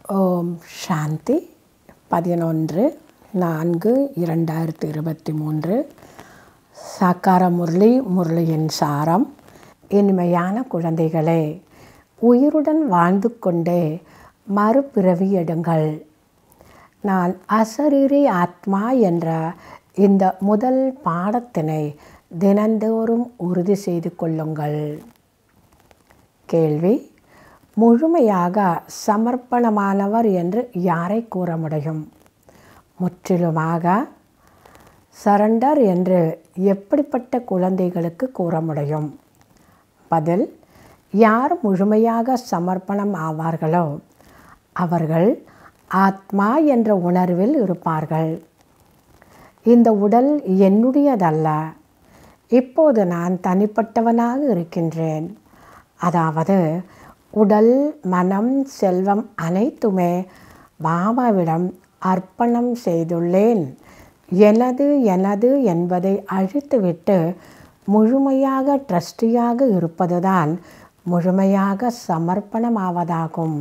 ஓம் சாந்தி பதினொன்று நான்கு இரண்டாயிரத்தி இருபத்தி மூன்று சாக்கார முரளி முரளியின் சாரம் இனிமையான குழந்தைகளே உயிருடன் வாழ்ந்து கொண்டே மறுபிறவி எடுங்கள் நான் அசரீரி ஆத்மா என்ற இந்த முதல் பாடத்தினை தினந்தோறும் உறுதி செய்து கொள்ளுங்கள் கேள்வி முழுமையாக சமர்ப்பணமானவர் என்று யாரை கூற முடியும் முற்றிலுமாக சரண்டர் என்று எப்படிப்பட்ட குழந்தைகளுக்கு கூற முடியும் பதில் யார் முழுமையாக சமர்ப்பணம் ஆவார்களோ அவர்கள் ஆத்மா என்ற உணர்வில் இருப்பார்கள் இந்த உடல் என்னுடையதல்ல இப்போது நான் தனிப்பட்டவனாக இருக்கின்றேன் அதாவது உடல் மனம் செல்வம் அனைத்துமே பாபாவிடம் அர்ப்பணம் செய்துள்ளேன் எனது எனது என்பதை அழித்துவிட்டு முழுமையாக ட்ரஸ்டியாக இருப்பதுதான் முழுமையாக சமர்ப்பணமாவதாகும்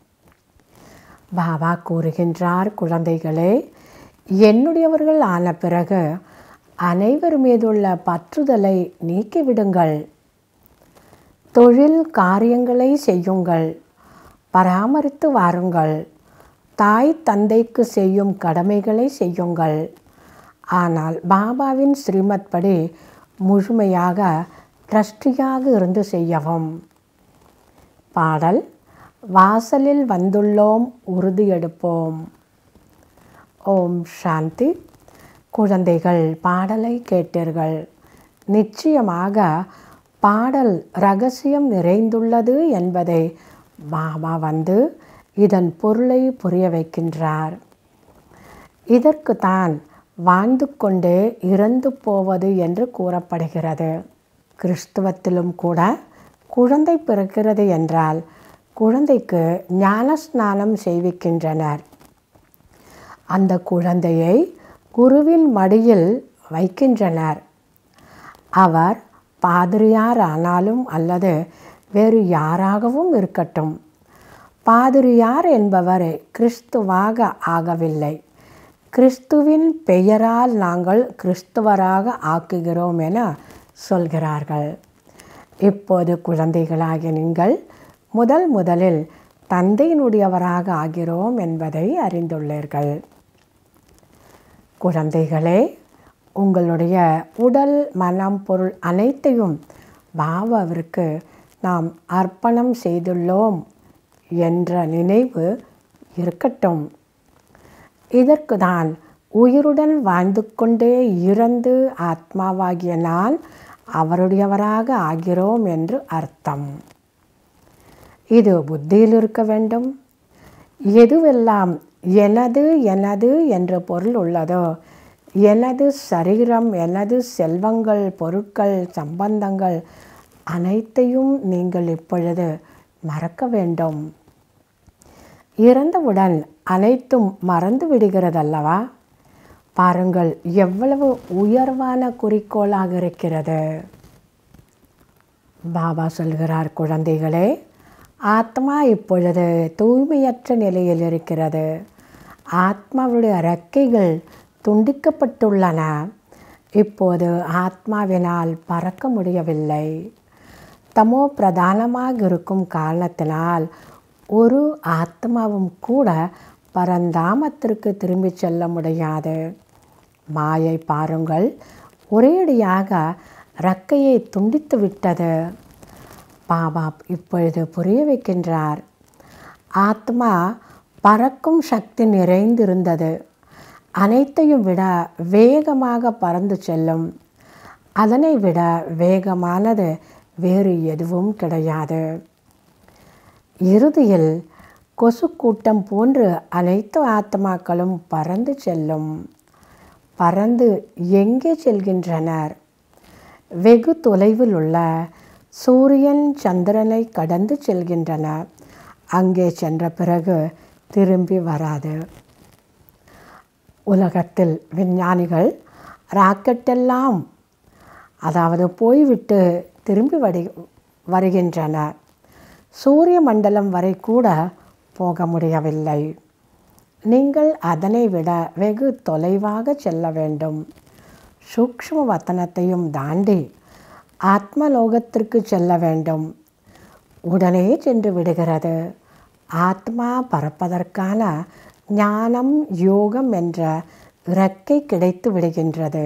பாபா கூறுகின்றார் குழந்தைகளே என்னுடையவர்கள் ஆன பிறகு அனைவர் மீதுள்ள பற்றுதலை நீக்கிவிடுங்கள் தொழில் காரியங்களை செய்யுங்கள் பராமரித்து வாருங்கள் தாய் தந்தைக்கு செய்யும் கடமைகளை செய்யுங்கள் ஆனால் பாபாவின் ஸ்ரீமத் படி முழுமையாக ட்ரஸ்டியாக இருந்து செய்யவும் பாடல் வாசலில் வந்துள்ளோம் உறுதியெடுப்போம் ஓம் சாந்தி குழந்தைகள் பாடலை கேட்டீர்கள் நிச்சயமாக பாடல் ரகசியம் நிறைந்துள்ளது என்பதை பாபா வந்து இதன் பொருளை புரிய வைக்கின்றார் இதற்கு தான் வாழ்ந்து கொண்டே இறந்து போவது என்று கூறப்படுகிறது கிறிஸ்துவத்திலும் கூட குழந்தை பிறக்கிறது என்றால் குழந்தைக்கு ஞானஸ்நானம் செய்விக்கின்றனர் அந்த குழந்தையை குருவின் மடியில் வைக்கின்றனர் அவர் பாதிரியார் ஆனாலும் அல்லது வேறு யாராகவும் இருக்கட்டும் பாதிரியார் என்பவர் கிறிஸ்துவாக ஆகவில்லை கிறிஸ்துவின் பெயரால் நாங்கள் கிறிஸ்துவராக ஆக்குகிறோம் என சொல்கிறார்கள் இப்போது குழந்தைகளாகிய நீங்கள் முதல் முதலில் தந்தையினுடையவராக ஆகிறோம் என்பதை அறிந்துள்ளீர்கள் குழந்தைகளே உங்களுடைய உடல் மனம் பொருள் அனைத்தையும் பாபாவிற்கு நாம் அர்ப்பணம் செய்துள்ளோம் என்ற நினைவு இருக்கட்டும் இதற்கு தான் உயிருடன் வாழ்ந்து கொண்டே இறந்து ஆத்மாவாகிய நான் அவருடையவராக ஆகிறோம் என்று அர்த்தம் இது புத்தியில் இருக்க வேண்டும் எதுவெல்லாம் எனது எனது என்ற பொருள் உள்ளதோ எனது சரீரம் எனது செல்வங்கள் பொருட்கள் சம்பந்தங்கள் அனைத்தையும் நீங்கள் இப்பொழுது மறக்க வேண்டும் இறந்தவுடன் அனைத்தும் மறந்து விடுகிறதல்லவா பாருங்கள் எவ்வளவு உயர்வான குறிக்கோளாக இருக்கிறது பாபா சொல்கிறார் குழந்தைகளே ஆத்மா இப்பொழுது தூய்மையற்ற நிலையில் இருக்கிறது ஆத்மாவுடைய ரெக்கைகள் துண்டிக்கப்பட்டுள்ளன இப்போது ஆத்மாவினால் பறக்க முடியவில்லை தமோ பிரதானமாக இருக்கும் காரணத்தினால் ஒரு ஆத்மாவும் கூட பரந்தாமத்திற்கு திரும்பி செல்ல முடியாது மாயை பாருங்கள் ஒரேடியாக ரக்கையை துண்டித்து விட்டது பாபா இப்பொழுது புரிய வைக்கின்றார் ஆத்மா பறக்கும் சக்தி நிறைந்திருந்தது அனைத்தையும் விட வேகமாக பறந்து செல்லும் அதனை விட வேகமானது வேறு எதுவும் கிடையாது இறுதியில் கொசு கூட்டம் போன்று அனைத்து ஆத்மாக்களும் பறந்து செல்லும் பறந்து எங்கே செல்கின்றனர் வெகு தொலைவில் உள்ள சூரியன் சந்திரனை கடந்து செல்கின்றன அங்கே சென்ற பிறகு திரும்பி வராது உலகத்தில் விஞ்ஞானிகள் ராக்கெட்டெல்லாம் அதாவது போய்விட்டு திரும்பி வடி வருகின்றன சூரிய மண்டலம் வரை கூட போக முடியவில்லை நீங்கள் அதனை விட வெகு தொலைவாக செல்ல வேண்டும் சூக்ஷ்ம வத்தனத்தையும் தாண்டி ஆத்மலோகத்திற்கு செல்ல வேண்டும் உடனே சென்று விடுகிறது ஆத்மா பறப்பதற்கான ஞானம் யோகம் என்ற இறக்கை கிடைத்து விடுகின்றது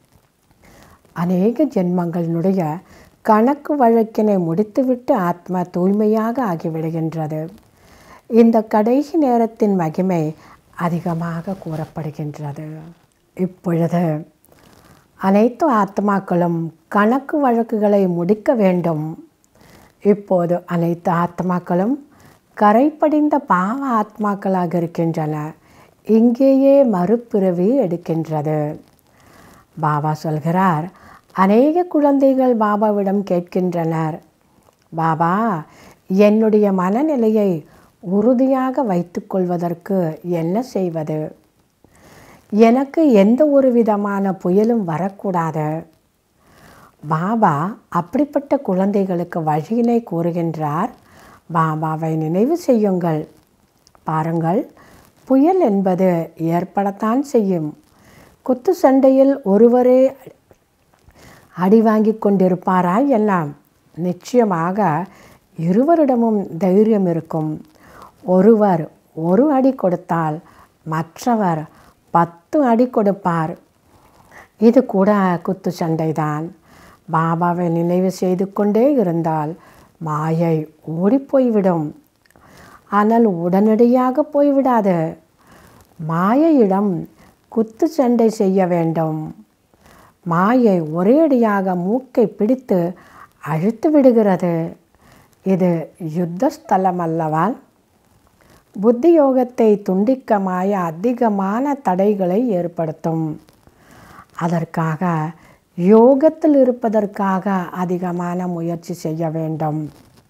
அநேக ஜென்மங்களினுடைய கணக்கு வழக்கினை முடித்துவிட்டு ஆத்மா தூய்மையாக ஆகிவிடுகின்றது இந்த கடைசி நேரத்தின் மகிமை அதிகமாக கூறப்படுகின்றது இப்பொழுது அனைத்து ஆத்மாக்களும் கணக்கு வழக்குகளை முடிக்க வேண்டும் இப்போது அனைத்து ஆத்மாக்களும் கரைப்படிந்த பாவ ஆத்மாக்களாக இருக்கின்றன இங்கேயே மறுபிறவி எடுக்கின்றது பாபா சொல்கிறார் அநேக குழந்தைகள் பாபாவிடம் கேட்கின்றனர் பாபா என்னுடைய மனநிலையை உறுதியாக வைத்துக்கொள்வதற்கு என்ன செய்வது எனக்கு எந்த ஒரு விதமான புயலும் வரக்கூடாது பாபா அப்படிப்பட்ட குழந்தைகளுக்கு வழியினை கூறுகின்றார் பாபாவை நினைவு செய்யுங்கள் பாருங்கள் புயல் என்பது ஏற்படத்தான் செய்யும் குத்து சண்டையில் ஒருவரே அடி வாங்கி கொண்டிருப்பாரா எல்லாம் நிச்சயமாக இருவரிடமும் தைரியம் இருக்கும் ஒருவர் ஒரு அடி கொடுத்தால் மற்றவர் பத்து அடி கொடுப்பார் இது கூட குத்து சண்டைதான் பாபாவை நினைவு செய்து கொண்டே இருந்தால் மாயை ஓடிப்போய்விடும் ஆனால் உடனடியாக போய்விடாது மாயையிடம் குத்து சண்டை செய்ய வேண்டும் மாயை ஒரேடியாக மூக்கை பிடித்து அழுத்து விடுகிறது இது யுத்த ஸ்தலம் அல்லவா புத்தி யோகத்தை துண்டிக்க மாய அதிகமான தடைகளை ஏற்படுத்தும் அதற்காக யோகத்தில் இருப்பதற்காக அதிகமான முயற்சி செய்ய வேண்டும்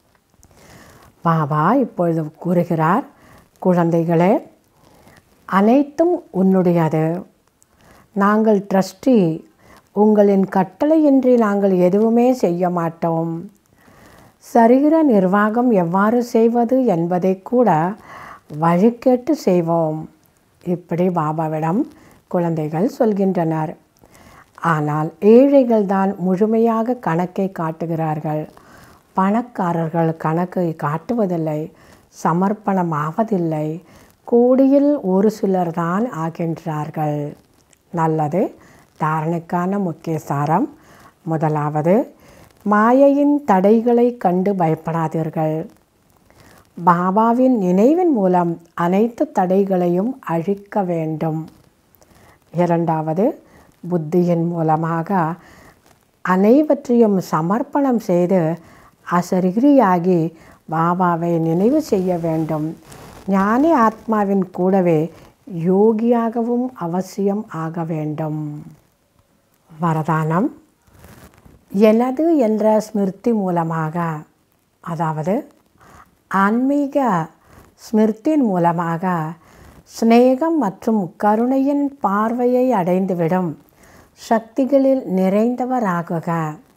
பாபா இப்பொழுது கூறுகிறார் குழந்தைகளே அனைத்தும் உன்னுடையது நாங்கள் ட்ரஸ்டி உங்களின் கட்டளையின்றி நாங்கள் எதுவுமே செய்ய மாட்டோம் சரீர நிர்வாகம் எவ்வாறு செய்வது என்பதை கூட வழிகேட்டு செய்வோம் இப்படி பாபாவிடம் குழந்தைகள் சொல்கின்றனர் ஆனால் ஏழைகள் தான் முழுமையாக கணக்கை காட்டுகிறார்கள் பணக்காரர்கள் கணக்கை காட்டுவதில்லை சமர்ப்பணம் ஆவதில்லை கோடியில் ஒரு சிலர் தான் ஆகின்றார்கள் நல்லது தாரணைக்கான முக்கிய சாரம் முதலாவது மாயையின் தடைகளை கண்டு பயப்படாதீர்கள் பாபாவின் நினைவின் மூலம் அனைத்து தடைகளையும் அழிக்க வேண்டும் இரண்டாவது புத்தியின் மூலமாக அனைவற்றையும் சமர்ப்பணம் செய்து அசரிகிரியாகி பாபாவை நினைவு செய்ய வேண்டும் ஞானி ஆத்மாவின் கூடவே யோகியாகவும் அவசியம் ஆக வேண்டும் வரதானம் எனது என்ற ஸ்மிருதி மூலமாக அதாவது ஆன்மீக ஸ்மிருத்தின் மூலமாக சிநேகம் மற்றும் கருணையின் பார்வையை அடைந்துவிடும் சக்திகளில் நிறைந்தவராகுக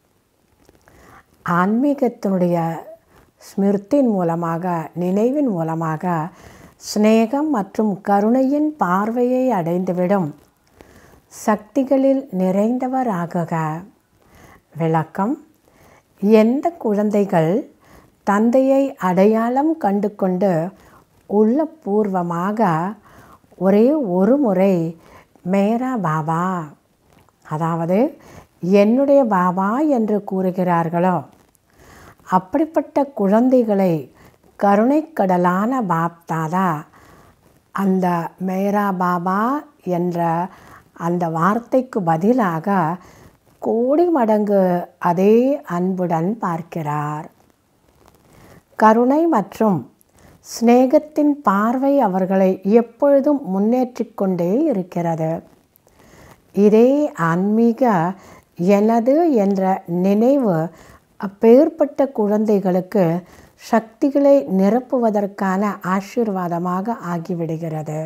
ஆன்மீகத்தினுடைய ஸ்மிருத்தின் மூலமாக நினைவின் மூலமாக சிநேகம் மற்றும் கருணையின் பார்வையை அடைந்துவிடும் சக்திகளில் நிறைந்தவராகுக விளக்கம் எந்த குழந்தைகள் தந்தையை அடையாளம் கண்டு கொண்டு உள்ளபூர்வமாக ஒரே ஒரு முறை மேரா பாபா அதாவது என்னுடைய பாபா என்று கூறுகிறார்களோ அப்படிப்பட்ட குழந்தைகளை கருணைக்கடலான பாப்தாதா அந்த மேரா பாபா என்ற அந்த வார்த்தைக்கு பதிலாக கோடி மடங்கு அதே அன்புடன் பார்க்கிறார் கருணை மற்றும் சிநேகத்தின் பார்வை அவர்களை எப்பொழுதும் முன்னேற்றிக் கொண்டே இருக்கிறது இதே ஆன்மீக எனது என்ற நினைவு அப்பேற்பட்ட குழந்தைகளுக்கு சக்திகளை நிரப்புவதற்கான ஆசீர்வாதமாக ஆகிவிடுகிறது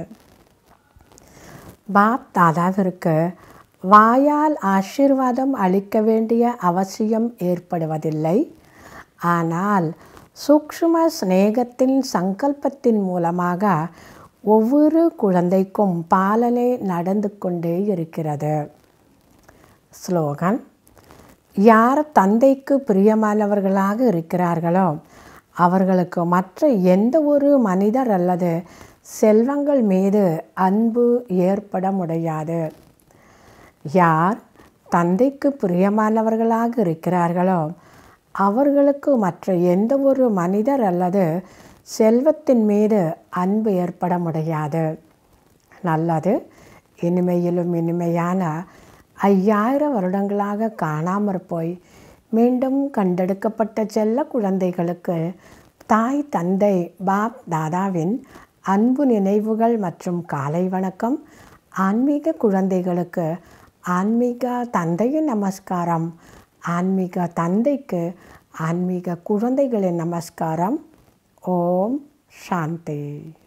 பாப் தாதாவிற்கு வாயால் ஆசீர்வாதம் அளிக்க வேண்டிய அவசியம் ஏற்படுவதில்லை ஆனால் சூக்ஷ்ம சிநேகத்தின் சங்கல்பத்தின் மூலமாக ஒவ்வொரு குழந்தைக்கும் பாலனை நடந்து கொண்டே இருக்கிறது ஸ்லோகன் யார் தந்தைக்கு பிரியமானவர்களாக இருக்கிறார்களோ அவர்களுக்கு மற்ற எந்த ஒரு மனிதர் அல்லது செல்வங்கள் மீது அன்பு ஏற்பட முடியாது யார் தந்தைக்கு பிரியமானவர்களாக இருக்கிறார்களோ அவர்களுக்கு மற்ற எந்த ஒரு மனிதர் அல்லது செல்வத்தின் மீது அன்பு ஏற்பட முடியாது நல்லது இனிமையிலும் இனிமையான ஐயாயிரம் வருடங்களாக காணாமற் போய் மீண்டும் கண்டெடுக்கப்பட்ட செல்ல குழந்தைகளுக்கு தாய் தந்தை பாப் தாதாவின் அன்பு நினைவுகள் மற்றும் காலை வணக்கம் ஆன்மீக குழந்தைகளுக்கு ஆன்மீக தந்தையின் நமஸ்காரம் ஆன்மீக தந்தைக்கு ஆன்மீக குழந்தைகளின் நமஸ்காரம் ஓம் சாந்தி